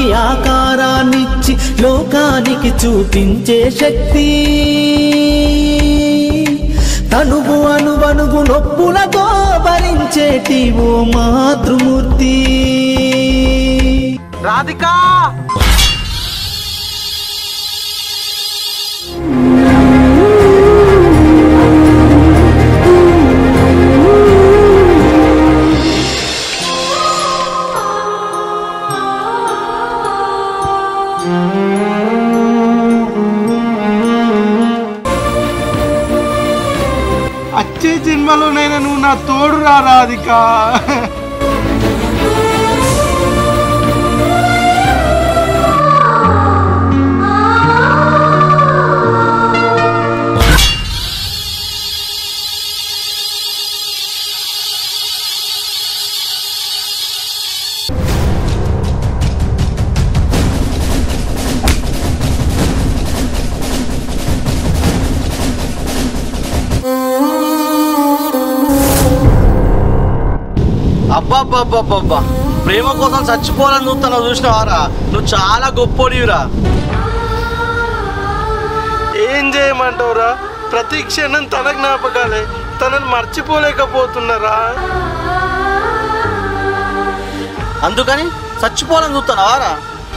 ఆకారాన్నిచ్చి లోకానికి చూపించే శక్తి తనువు అనువనుగు నొప్పులతో భరించేటి ఓ మాతృమూర్తి రాధికా వచ్చే జన్మలోనైనా నువ్వు నా తోడు రా రాధికా అబ్బాబ్బాబ్బాబ్బా ప్రేమ కోసం చచ్చిపోవాలని చూస్తున్నావు చూసినావారా నువ్వు చాలా గొప్పోడివిరా ఏం చేయమంటావురా ప్రతి క్షణం తన జ్ఞాపకాలే తనని మర్చిపోలేకపోతున్నారా అందుకని చచ్చిపోవాలని చూస్తున్నావారా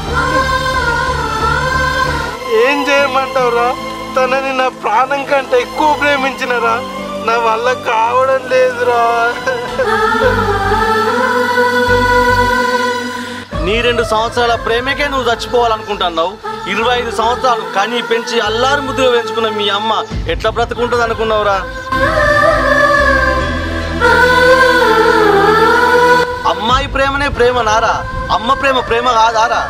ఏం చేయమంటావురా తనని నా ప్రాణం కంటే ఎక్కువ ప్రేమించినరా నా వల్ల కావడం లేదురా నీ రెండు సంవత్సరాల ప్రేమకే నువ్వు చచ్చిపోవాలనుకుంటున్నావు ఇరవై ఐదు సంవత్సరాలు కని పెంచి అల్లారు ముద్దుగా పెంచుకున్న మీ అమ్మ ఎట్లా బ్రతుకుంటుంది అనుకున్నావురా అమ్మాయి ప్రేమనే ప్రేమ నారా అమ్మ ప్రేమ ప్రేమ కాదారా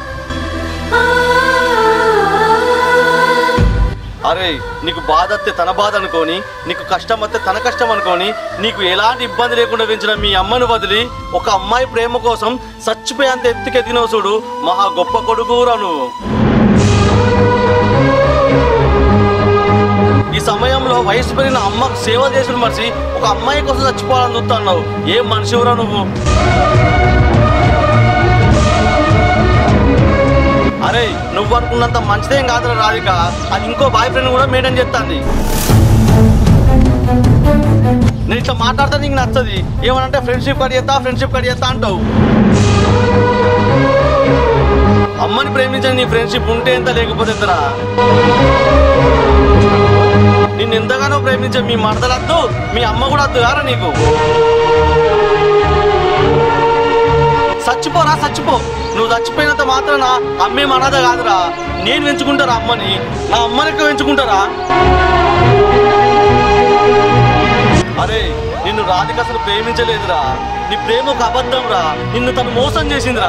అరే నీకు బాధ వస్తే తన బాధ అనుకోని నీకు కష్టం వస్తే తన కష్టం అనుకోని నీకు ఎలాంటి ఇబ్బంది లేకుండా పెంచిన మీ అమ్మను వదిలి ఒక అమ్మాయి ప్రేమ కోసం చచ్చిపోయేంత ఎత్తుకెదిగినవు చూడు మహా గొప్ప కొడుకురా నువ్వు ఈ సమయంలో వయసు పెరిగిన అమ్మకు సేవ చేసిన మనిషి ఒక అమ్మాయి కోసం చచ్చిపోవాలని చూస్తున్నావు ఏం మనిషివరా నువ్వు అరే నువ్వు అనుకున్నంత మంచిదేం కాదురా రాధిక అది ఇంకో బాయ్ ఫ్రెండ్ కూడా మెయింటైన్ చేస్తాంది నేను ఇట్లా మాట్లాడితే నీకు నచ్చది ఏమనంటే ఫ్రెండ్షిప్ కట్ చేస్తా ఫ్రెండ్షిప్ కట్ చేస్తా అంటావు అమ్మని ప్రేమించని నీ ఫ్రెండ్షిప్ ఉంటే ఎంత లేకపోతే ఎంతరా నిన్ను ఎంతగానో ప్రేమించే మీ మరదలద్దు మీ అమ్మ కూడా వద్దు కారా నీకు చచ్చిపోరా చచ్చిపో నువ్వు చచ్చిపోయినంత మాత్రాన అమ్మే మనద కాదురా నేను పెంచుకుంటారా అమ్మని నా అమ్మని ఎక్కువ పెంచుకుంటారా అరే నిన్ను రాధిక అసలు ప్రేమించలేదురా నీ ప్రేమ ఒక అబద్ధం రా నిన్ను తను మోసం చేసిందిరా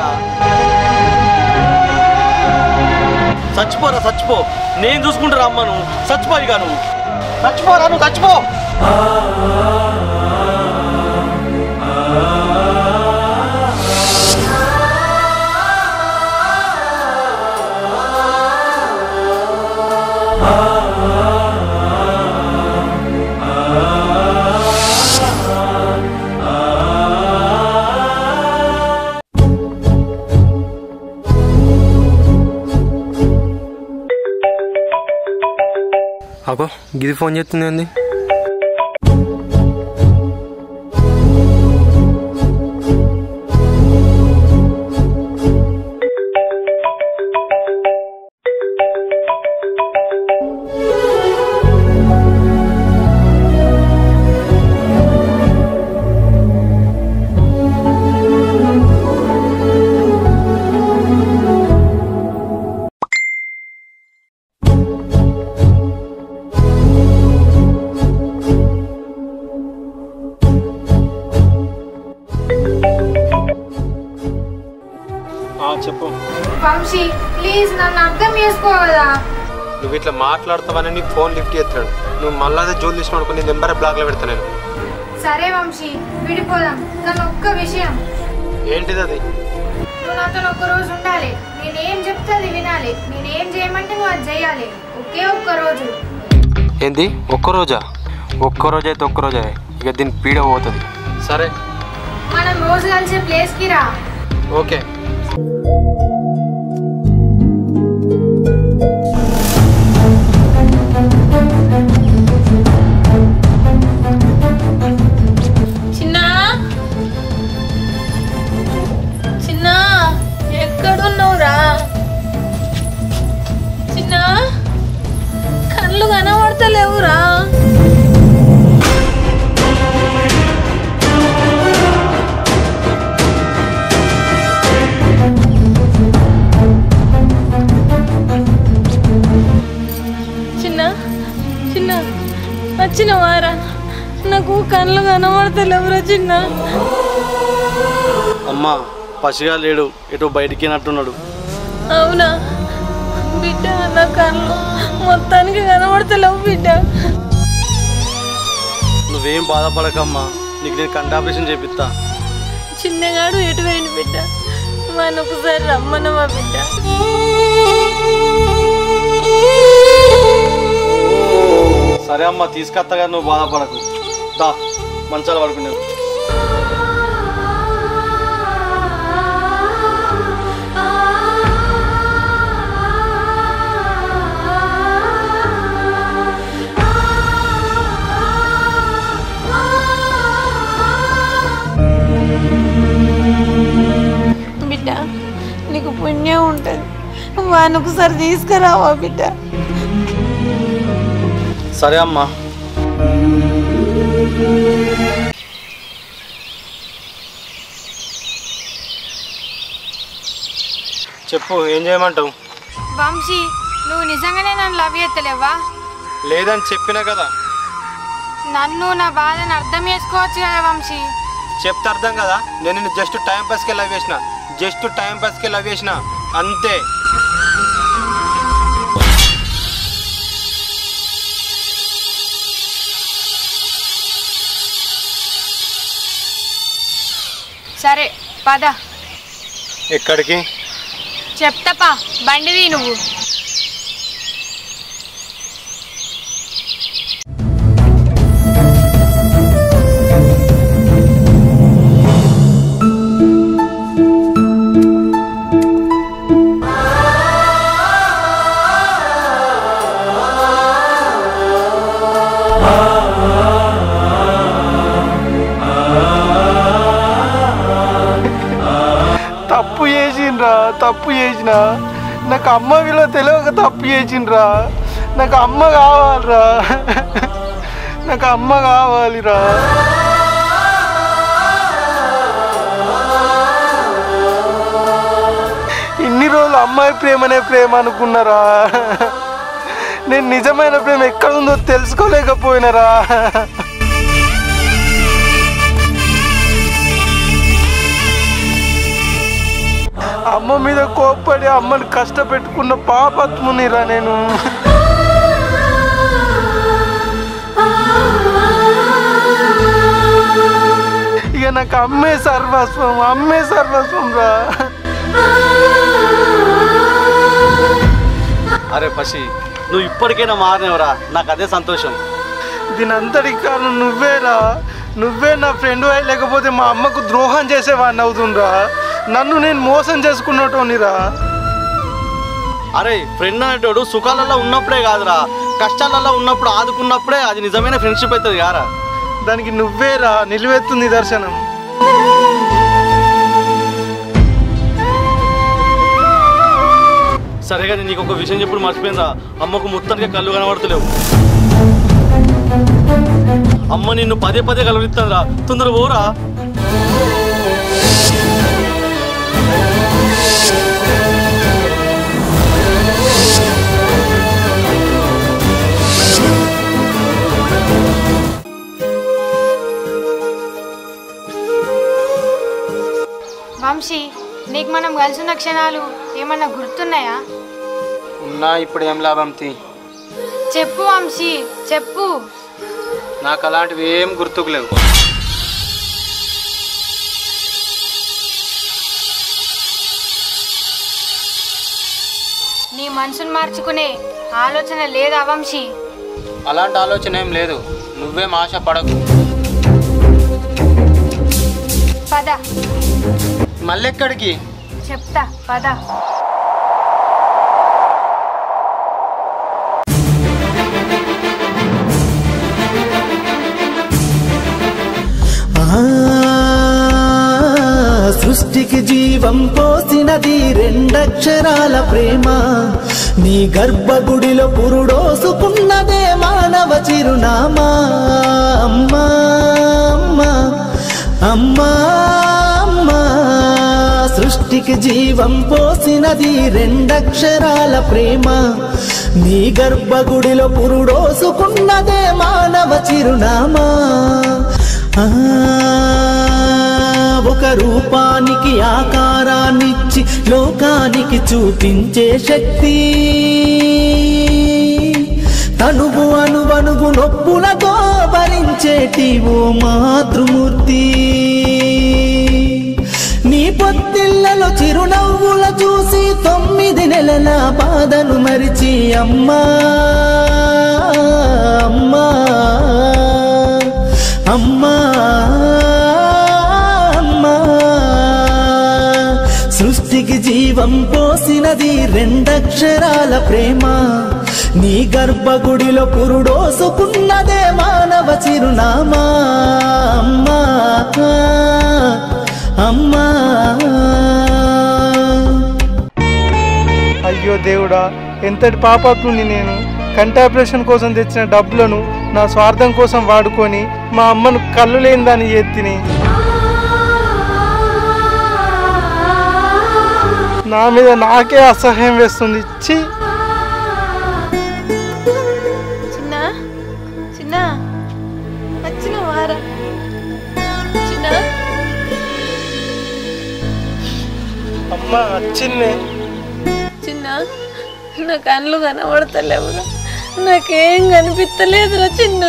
చచ్చిపోరా చచ్చిపో నేను చూసుకుంటారా అమ్మను చచ్చిపో ఇక నువ్వు చచ్చిపోరా నువ్వు చచ్చిపో అగో గిది ఫోన్ చేస్తుంది ఏంది చెప్పు వంశీ ప్లీజ్ నన్ను అర్థం చేసుకోవదా నువ్వు ఇట్లా మాట్లాడతావని నీకు ఫోన్ లిఫ్ట్ చేస్తున్నాడు నువ్వు మళ్ళా అదే జోలు తీసుకున్నాడు నీ నెంబర్ బ్లాక్లో పెడతా నేను సరే వంశీ విడిపోదాం కానీ ఒక్క విషయం ఏంటిది అది నువ్వు నాతో ఒక్క రోజు ఉండాలి నేనేం చెప్తే అది వినాలి నేనేం చేయమంటే నువ్వు అది చేయాలి ఒకే ఒక్క రోజు ఏంది ఒక్క రోజా ఒక్క రోజు అయితే ఒక్క రోజే ఇక దీని పీడ పోతుంది సరే మనం రోజు కలిసే ప్లేస్కి రా ఓకే నాకు కళ్ళు కనబడతలేవురా చిన్న అమ్మ పసిగా లేడు ఎటు బయటికి నట్టున్నాడు అవునా బిడ్డ నా కళ్ళు మొత్తానికి కనబడతలేవు బిడ్డ నువ్వేం బాధపడకమ్మా నీకు నేను కంటి ఆపరేషన్ చేపిస్తా చిన్నగాడు ఎటు పోయిండు బిడ్డ మన ఒకసారి రమ్మనవా బిడ్డ సరే అమ్మ తీసుకొస్తాగా నువ్వు బాధపడకు దా మంచాలు పడుకునేవు బిడ్డ నీకు పుణ్యం ఉంటుంది వాని ఒకసారి తీసుకురావా బిడ్డ సరే అమ్మా చెప్పు ఏం చేయమంటావు వంశీ నువ్వు నిజంగానే నన్ను లవ్ చేస్తలేవా లేదని చెప్పినా కదా నన్ను నా బాధను అర్థం చేసుకోవచ్చు కదా వంశీ చెప్తే అర్థం కదా నేను నిన్ను జస్ట్ టైం పాస్కి లవ్ చేసిన జస్ట్ టైం పాస్కి లవ్ చేసిన అంతే సరే పద ఎక్కడికి చెప్తాపా బండిది నువ్వు తప్పు చేసిండ్రా తప్పు చేసిన నాకు అమ్మ విలువ తెలియక తప్పు చేసిండ్రా నాకు అమ్మ కావాలిరా నాకు అమ్మ కావాలిరా ఇన్ని రోజులు అమ్మాయి ప్రేమనే ప్రేమ అనుకున్నారా నేను నిజమైన ప్రేమ ఎక్కడుందో తెలుసుకోలేకపోయినరా అమ్మ మీద కోప్పడి అమ్మని కష్టపెట్టుకున్న పాపత్మునిరా నేను ఇక నాకు అమ్మే సర్వస్వం అమ్మే సర్వస్వం రా అరే పసి నువ్వు ఇప్పటికైనా మారినవరా నాకు అదే సంతోషం దీని అంతటికి కారణం నువ్వేరా నువ్వే నా ఫ్రెండ్ అయి లేకపోతే మా అమ్మకు ద్రోహం చేసేవాడిని అవుతుండ్రా నన్ను నేను మోసం చేసుకున్నటోనిరా అరే ఫ్రెండ్ అనేటోడు సుఖాలలో ఉన్నప్పుడే కాదురా కష్టాలలో ఉన్నప్పుడు ఆదుకున్నప్పుడే అది నిజమైన ఫ్రెండ్షిప్ అవుతుంది కారా దానికి నువ్వేరా నిలువెత్తు నిదర్శనం సరే కానీ నీకు ఒక విషయం చెప్పుడు మర్చిపోయిందా అమ్మకు మొత్తానికి కళ్ళు కనబడతలేవు అమ్మ నిన్ను పదే పదే కలవరిస్తుందిరా తొందర పోరా వంశీ నీకు మనం కలిసిన క్షణాలు ఏమన్నా గుర్తున్నాయా ఉన్నా ఇప్పుడు ఏం లాభం తీ చెప్పు వంశీ చెప్పు నాకు అలాంటివి ఏం గుర్తుకు లేవు నీ మనసును మార్చుకునే ఆలోచన లేదా వంశీ అలాంటి ఆలోచన ఏం లేదు నువ్వేం ఆశ పడకు పద మళ్ళెక్కడికి చెప్తా పద ఆ సృష్టికి జీవం పోసినది రెండక్షరాల ప్రేమ నీ గర్భగుడిలో పురుడోసుకున్నదే మానవ చిరునామా అమ్మా అమ్మా అమ్మా అమ్మా సృష్టికి జీవం పోసినది రెండక్షరాల ప్రేమ నీ గర్భగుడిలో పురుడోసుకున్నదే మానవ చిరునామా ఆ, ఒక రూపానికి ఆకారాన్నిచ్చి లోకానికి చూపించే శక్తి తనువు అనువనువు నొప్పులతో భరించేటి ఓ మాతృమూర్తి నీ పొత్తిళ్లలో చిరునవ్వుల చూసి తొమ్మిది నెలల బాధను మరిచి అమ్మా అమ్మా అమ్మా అమ్మా సృష్టికి జీవం పోసినది రెండక్షరాల ప్రేమ నీ గర్భగుడిలో పురుడోసుకున్నదే మానవ చిరునామా అమ్మా అమ్మా అయ్యో దేవుడా ఎంతటి పాపాత్ముని నేను కంటి ఆపరేషన్ కోసం తెచ్చిన డబ్బులను నా స్వార్థం కోసం వాడుకొని మా అమ్మను కళ్ళు లేని దాన్ని ఎత్తిని నా మీద నాకే అసహ్యం వేస్తుంది ఛీ చిన్న చిన్న వచ్చిన వారా చిన్న అమ్మ వచ్చిందే చిన్న నా కళ్ళు కనబడతలేవురా నాకేం కనిపిస్తలేదురా చిన్న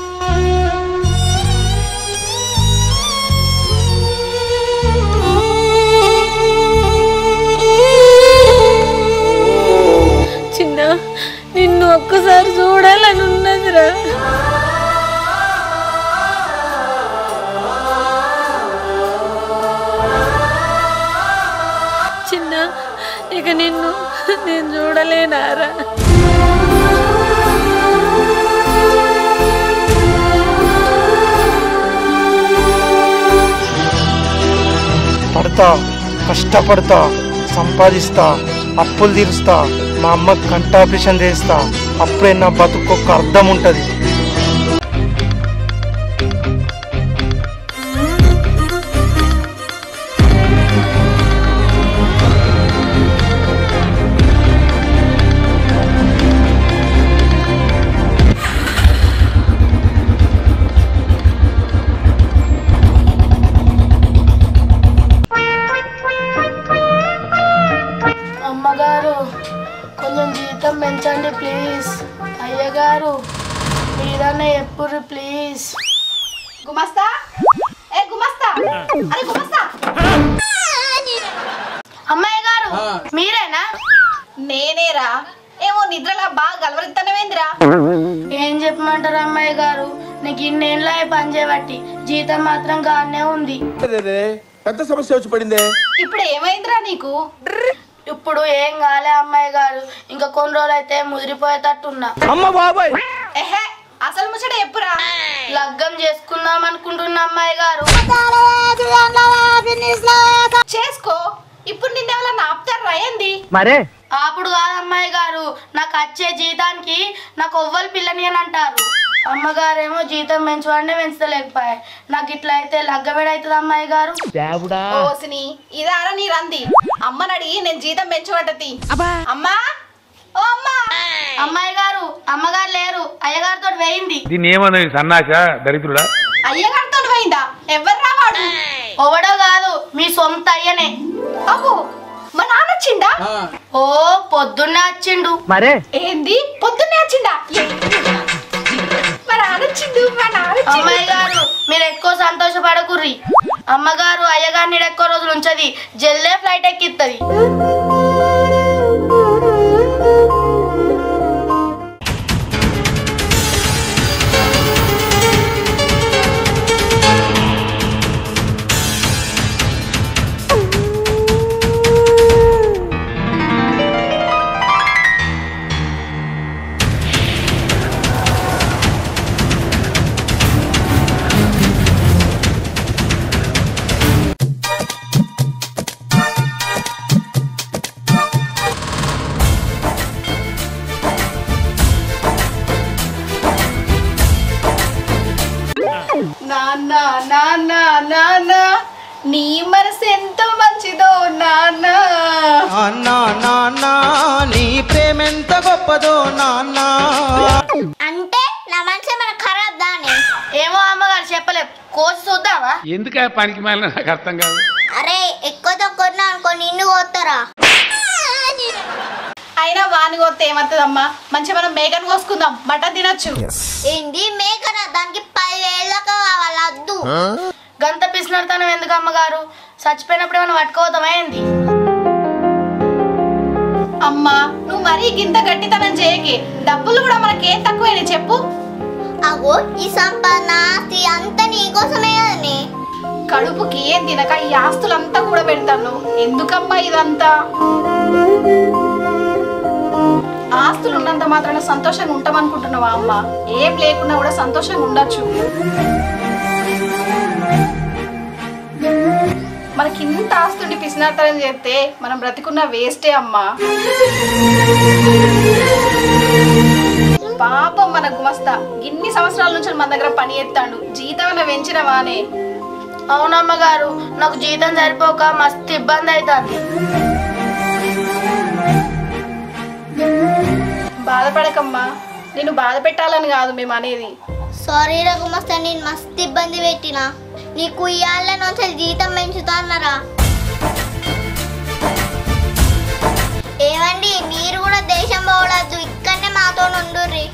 చిన్న నిన్ను ఒక్కసారి చూడాలని ఉన్నదిరా చిన్న ఇక నిన్ను నేను చూడలేనారా పడతా కష్టపడతా సంపాదిస్తా అప్పులు తీరుస్తా మా అమ్మకి కంట ఆపరేషన్ చేస్తా అప్పుడే నా బతుకు ఒక అర్థం ఉంటుంది అమ్మగారు కొంచెం జీతం పెంచండి ప్లీజ్ అయ్యగారు మీరనే ఎప్పుడు ప్లీజ్ గుమస్తా ఏ గుమస్తా అరే గుమస్తా అమ్మాయి గారు మీరేనా నేనేరా ఏమో నిద్రలా బాగా గలవరిత్తనవేందిరా ఏం చెప్పమంటారు అమ్మాయి గారు నీకు ఇన్నేళ్ళ పని చేయబట్టి జీతం మాత్రం గానే ఉంది పెద్ద సమస్య వచ్చి పడిందే ఇప్పుడు ఏమైందిరా నీకు ఇప్పుడు ఏం కాలే అమ్మాయి గారు ఇంకా కొన్ని రోజులు అయితే ముదిరిపోయేటట్టున్నా అమ్మ బాబాయ్ ఎహే అసలు ముచ్చట ఎప్పురా లగ్గం చేసుకుందాం అనుకుంటున్నా అమ్మాయి గారు చేసుకో ఇప్పుడు నిన్నెవరన్నా ఆపుతారా ఏంది మరే అప్పుడు కాదు అమ్మాయి గారు నాకు వచ్చే జీతానికి నాకు ఒవ్వలు పిల్లని అని అంటారు అమ్మగారేమో జీతం పెంచువాడినే పెంచలేకపోయాయి నాకు ఇట్లా అయితే లగ్గబెడవుతుంది అమ్మాయి గారు ఓసిని ఇదారా నీ రంది అమ్మని అడిగి నేను జీతం పెంచబడ్డది అమ్మా ఓ అమ్మా అమ్మాయి గారు అమ్మగారు లేరు అయ్యగారితో వేయింది దీన్ని ఏమన్నది సన్నాస దరిద్రుడా అయ్యగారితో పోయిందా ఎవర్రా వాడు ఒవడో కాదు మీ సొంత అయ్యనే అబ్బో మా నాన్న వచ్చిండా ఓ పొద్దున్నే వచ్చిండు మరే ఏంది పొద్దున్నే వచ్చిండా మా నాన్న వచ్చిండు మా నాన్న వచ్చిండు. అమ్మాయి గారు మీరు ఎక్కువ సంతోషపడకుర్రి అమ్మగారు అయ్యగారిని ఈడ ఎక్కువ రోజులు ఉంచది జల్లే ఫ్లైట్ ఎక్కిత్తది నాన్న నాన్న నాన్న నీ మనసు ఎంతో మంచిదో నాన్న నాన్న నాన్న నీ ప్రేమెంత గొప్ప తప్పదో నాన్న అంటే నా మనసు మన ఖరాబ్ దాని ఏమో అమ్మగారు చెప్పలేదు కోసి చూద్దామా ఎందుకే పనికి మాలిన నాకు అర్థం కాదు అరే ఎక్కువ తక్కువ అనుకో నిన్ను కొత్తరా అయినా వాని కొత్త ఏమవుతుందమ్మా మంచిగా మనం మేకను కోసుకుందాం మటన్ తినొచ్చు ఏంది మేకనా దానికి పదివేలకు కావాలి అద్దు గంత పిసినడతానం ఎందుకు అమ్మగారు చచ్చిపోయినప్పుడు ఏమైనా పట్టుకోవద్దామా ఏంది అమ్మా నువ్వు మరీ గింత గట్టితనం చేయకి డబ్బులు కూడా మనకేం తక్కువైనా చెప్పు అగో ఈ సంపాదన ఆస్తి అంతా నీకోసమే కదనే కడుపుకి ఏం తినక ఈ ఆస్తులంతా కూడా పెడతాను ఎందుకమ్మా ఇదంతా ఆస్తులు ఉన్నంత మాత్రాన సంతోషంగా ఉంటాం అనుకుంటున్నావా అమ్మ ఏం లేకున్నా కూడా సంతోషంగా ఉండొచ్చు మనకి ఇంత ఆస్తుండి పిసినార్థం చేస్తే మనం బ్రతికున్న వేస్టే అమ్మా పాపం మన గుమస్తా ఇన్ని సంవత్సరాల నుంచి మన దగ్గర పని ఎత్తాడు జీతం పెంచినవానే అవునమ్మగారు నాకు జీతం సరిపోక మస్తు ఇబ్బంది అవుతుంది బాధపడకమ్మా నేను బాధ పెట్టాలని కాదు మేము అనేది సారీ రఘుమస్తా నేను మస్తు ఇబ్బంది పెట్టినా నీకు ఇయ్యాల నుంచి జీతం పెంచుతా అన్నారా ఏమండి మీరు కూడా దేశం పోవడద్దు ఇక్కడనే మాతో ఉండుర్రి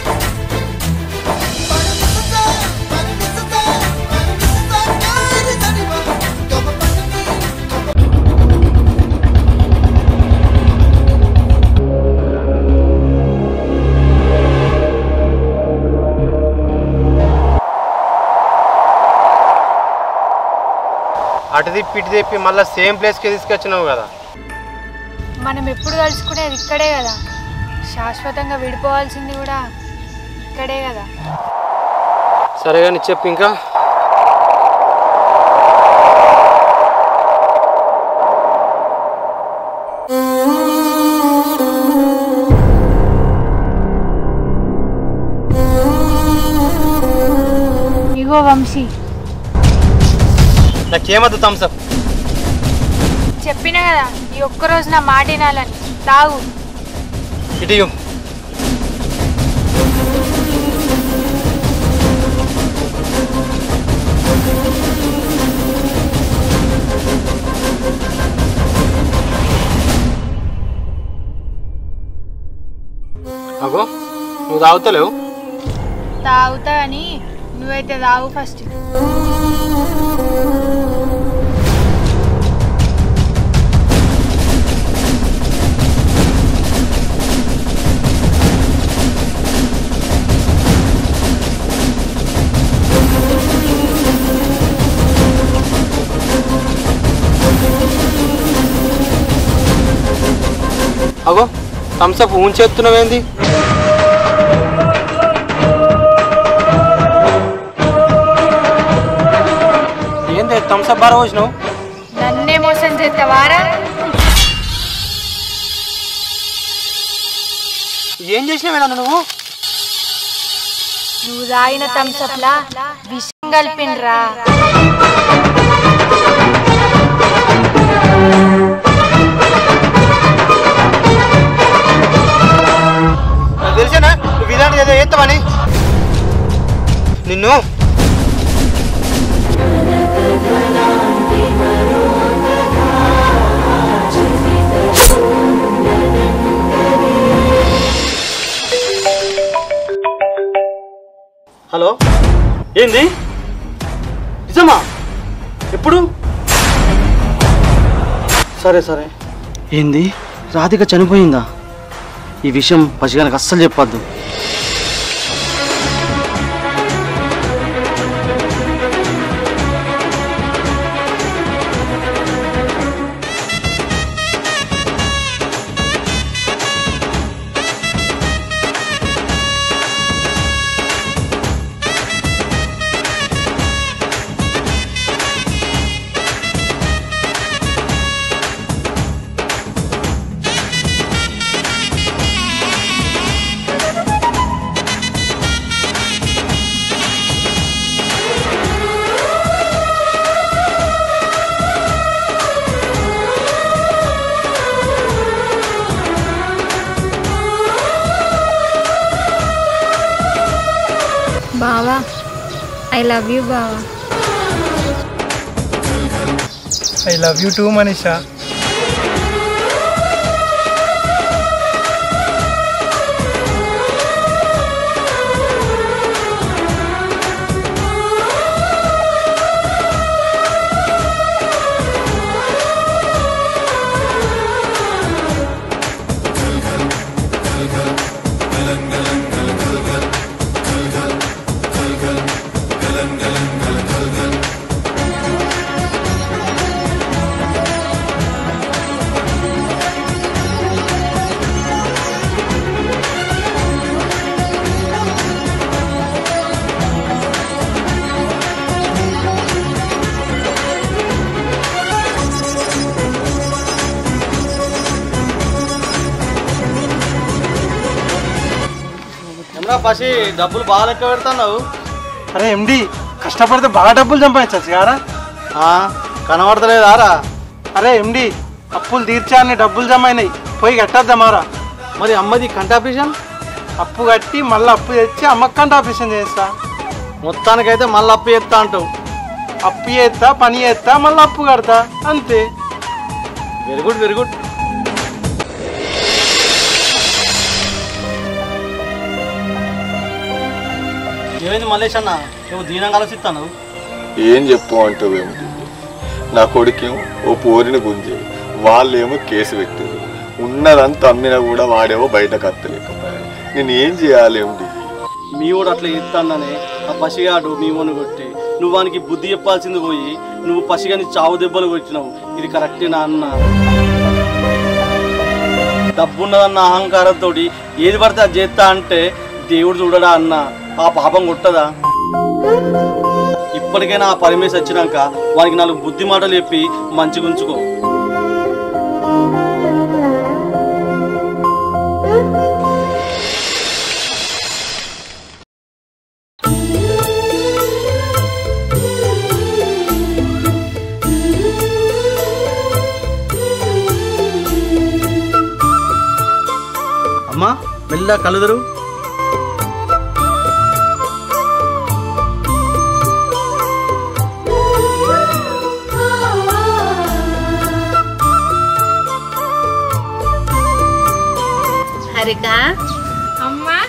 అటు తిప్పి ఇటు తిప్పి మళ్ళీ సేమ్ ప్లేస్కి తీసుకొచ్చినావు కదా మనం ఎప్పుడు కలుసుకునేది ఇక్కడే కదా శాశ్వతంగా విడిపోవాల్సింది కూడా ఇక్కడే కదా సరే కానీ చెప్పు ఇంకా ఇగో వంశీ నాకేమద్దు థమ్స్అప్ చెప్పిన కదా ఈ ఒక్కరోజు నా మాట వినాలని తాగు ఇటు ఇవ్వు. అగో నువ్వు తాగుతలేవు తాగుతా అని నువ్వైతే తాగు ఫస్ట్ అగో థమ్స్అప్ ఉంచేస్తున్నావేంది ఏంది థమ్స్అప్ బాగా వచ్చినావు నన్నే మోసం చేస్తావారా ఏం చేసినావు నన్ను నువ్వు నువ్వు తాగిన థమ్సప్లా విషం కలిపిండ్రా నాకు తెలిసేనా నువ్వు ఇలాంటిది ఏదో చేస్తావని నిన్ను హలో ఏంది నిజమా ఎప్పుడు సరే సరే ఏంది రాధిక చనిపోయిందా ఈ విషయం పసిగానికి అస్సలు చెప్పొద్దు ఐ లవ్ యూ బావా I love you too Manisha ఏమరా పసి డబ్బులు బాగా లెక్క పెడతావు అరే ఎండి కష్టపడితే బాగా డబ్బులు సంపాదించచ్చు కారా కనబడతలేదారా అరే ఎండి అప్పులు తీర్చా అని డబ్బులు జమ అయినాయి పోయి కట్టద్దామారా మరి అమ్మది కంటి ఆపరేషన్ అప్పు కట్టి మళ్ళీ అప్పు తెచ్చి అమ్మకంట ఆపరేషన్ చేస్తా మొత్తానికైతే మళ్ళీ అప్పు ఎత్తా అంటావు అప్పు చేస్తా పని చేస్తా మళ్ళీ అప్పు కడతా అంతే వెరీ గుడ్ వెరీ గుడ్ ఏమైంది మల్లేష్ అన్న నువ్వు దీనంగా ఆలోచిస్తాను ఏం చెప్పు అంటావేమిటి నా కొడుకేమో ఓ పోరిని గుంజి వాళ్ళేమో కేసు పెట్టారు ఉన్నదంతా అమ్మినా కూడా వాడేమో బయటకు అత్తలేకపోయాడు నేను ఏం చేయాలి ఏమిటి మీ వాడు అట్లా ఇస్తాననే ఆ పసిగాడు మీ వాడిని కొట్టి నువ్వు వానికి బుద్ధి చెప్పాల్సింది పోయి నువ్వు పసిగాని చావు దెబ్బలు కొట్టినావు ఇది కరెక్టేనా అన్న డబ్బున్నదన్న అహంకారంతో ఏది పడితే అది చేస్తా అంటే దేవుడు చూడడా అన్న ఆ పాపం కొట్టదా ఇప్పటికైనా ఆ పరిమేశ్ వచ్చినాక వానికి నాలుగు బుద్ధి మాటలు చెప్పి మంచిగా ఉంచుకో అమ్మా మెల్ల కలుదరు హరిక అమ్మా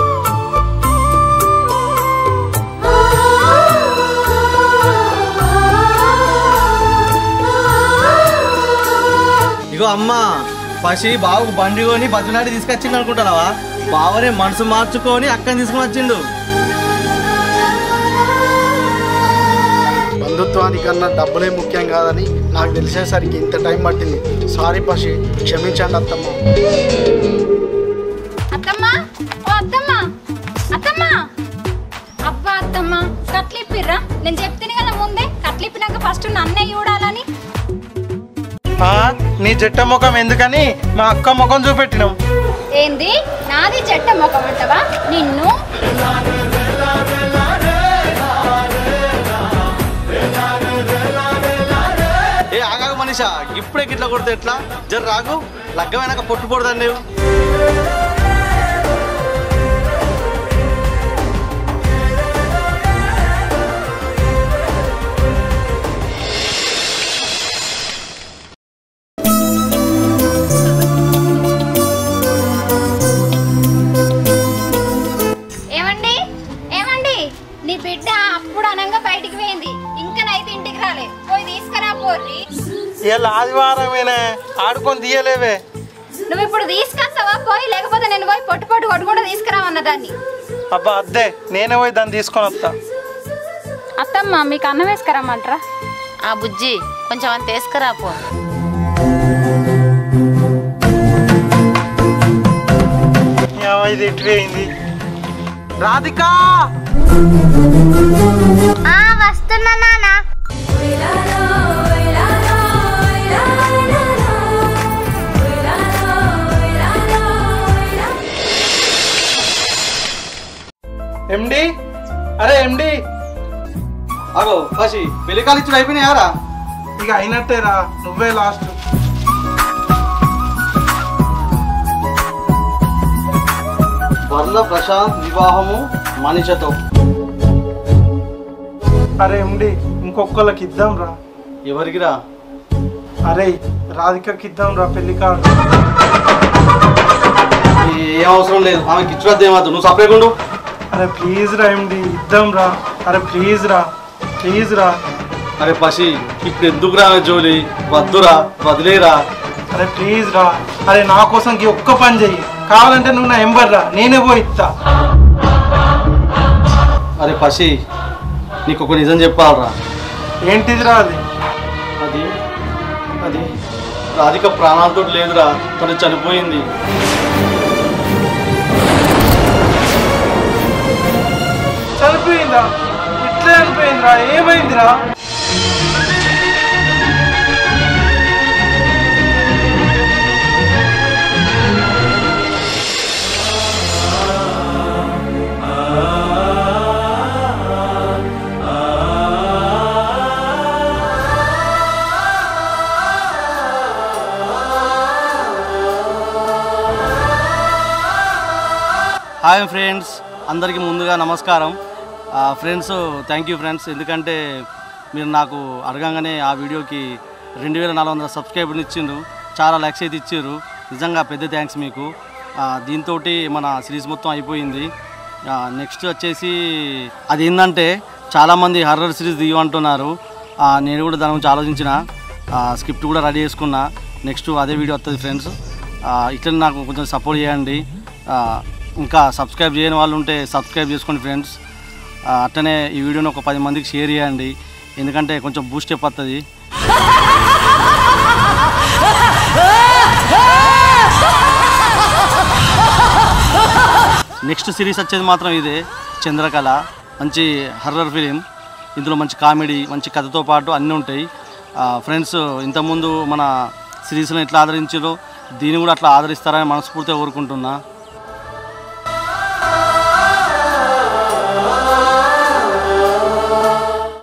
ఇగో అమ్మా పసి బాబు బండి కొని బతినాడి తీసుకొచ్చిండు అనుకుంటున్నావా బావనే మనసు మార్చుకొని అక్కని తీసుకుని వచ్చిండు బంధుత్వానికన్నా డబ్బులే ముఖ్యం కాదని నాకు తెలిసేసరికి ఇంత టైం పట్టింది సారీ పసి క్షమించండి అత్తమ్మ అత్తమ్మ ఓ అత్తమ్మ అత్తమ్మ అబ్బా అత్తమ్మ కట్లిప్పిర్రా నేను చెప్తాను కదా ముందే కట్లిప్పినాక ఫస్ట్ నన్నే చూడాలని ఆ, నీ జట్ట ముఖం ఎందుకని మా అక్క ముఖం చూపెట్టినాం ఏంది నాది చెట్ట ముఖం అంటవా నిన్ను ఏ ఆగాగు మనిషా ఇప్పుడే గిట్ల కొడితే ఎట్లా జర రాగు లగ్గమైనాక పొట్టు పొడదాన్ని నువ్వు ఏమండి ఏమండి నీ బిడ్డ అప్పుడు అనంగా బయటికి పోయింది ఇంకా నైతే ఇంటికి రాలే పోయి తీసుకురా పోర్రి ఇలా ఆదివారమేనే ఆడుకొని తీయలేవే నువ్వు ఇప్పుడు తీసుకొస్తావా పోయి లేకపోతే నేను పోయి పొట్టు పొట్టు కొట్టుకుంటూ తీసుకురావన్న దాన్ని అబ్బా అద్దే నేనే పోయి దాన్ని తీసుకొని వస్తా అత్తమ్మ మీకు అన్నం వేసుకురమ్మంటారా ఆ బుజ్జి కొంచెం అంత వేసుకురా పో ఏమో ఇది ఇటు పోయింది రాధికా ఆ వస్తున్నా నాన్న ఎండి అరే ఎండి అగో పసి పెళ్లి కాలిచ్చుడు అయిపోయినాయారా ఇక అయినట్టేరా నువ్వే లాస్ట్ వర్ల ప్రశాంత్ వివాహము మనిషతో అరే ఉండి ఇంకొకళ్ళకి ఇద్దాం రా ఎవరికి రా అరే రాధికకి ఇద్దాం రా పెళ్లి కార్డు ఏం అవసరం లేదు ఆమెకి ఇచ్చుకోద్దు ఏమద్దు నువ్వు సపరేట్ ఉండు అరే ప్లీజ్ రా ఎండి ఇద్దాం రా అరే ప్లీజ్ రా ప్లీజ్ రా అరే పసి ఇప్పుడు ఎందుకు రా జోలి వద్దురా వదిలేరా అరే ప్లీజ్ రా అరే నా కోసం ఈ ఒక్క పని చెయ్యి కావాలంటే నువ్వు నా ఎంబర్ రా నేనే పోయి ఇస్తా అరే పసి నీకు ఒక నిజం చెప్పాలరా ఏంటిది రా అది అది అది రాధిక ప్రాణాలతో లేదురా తను చనిపోయింది చనిపోయిందా ఇట్లే చనిపోయిందిరా ఏమైందిరా హాయ్ ఫ్రెండ్స్ అందరికీ ముందుగా నమస్కారం ఫ్రెండ్స్ థ్యాంక్ యూ ఫ్రెండ్స్ ఎందుకంటే మీరు నాకు అడగంగానే ఆ వీడియోకి రెండు వేల నాలుగు వందల సబ్స్క్రైబర్లు ఇచ్చిండ్రు చాలా లైక్స్ అయితే ఇచ్చారు నిజంగా పెద్ద థ్యాంక్స్ మీకు దీంతో మన సిరీస్ మొత్తం అయిపోయింది నెక్స్ట్ వచ్చేసి అది ఏంటంటే చాలామంది హర్రర్ సిరీస్ తీయమంటున్నారు ఆ, నేను కూడా దాని గురించి ఆలోచించిన స్క్రిప్ట్ కూడా రెడీ చేసుకున్నా నెక్స్ట్ అదే వీడియో వస్తుంది ఫ్రెండ్స్ ఇట్లా నాకు కొంచెం సపోర్ట్ చేయండి ఆ, ఇంకా సబ్స్క్రైబ్ చేయని వాళ్ళు ఉంటే సబ్స్క్రైబ్ చేసుకోండి ఫ్రెండ్స్ ఆ, అట్లనే ఈ వీడియోని ఒక పది మందికి షేర్ చేయండి ఎందుకంటే కొంచెం బూస్ట్ వస్తుంది నెక్స్ట్ సిరీస్ వచ్చేది మాత్రం ఇదే చంద్రకళ మంచి హర్రర్ ఫిలిం ఇందులో మంచి కామెడీ మంచి కథతో పాటు అన్నీ ఉంటాయి ఫ్రెండ్స్ ఇంతకుముందు మన సిరీస్ని ఎట్లా ఆదరించారో దీన్ని కూడా అట్లా ఆదరిస్తారని మనస్ఫూర్తిగా కోరుకుంటున్నా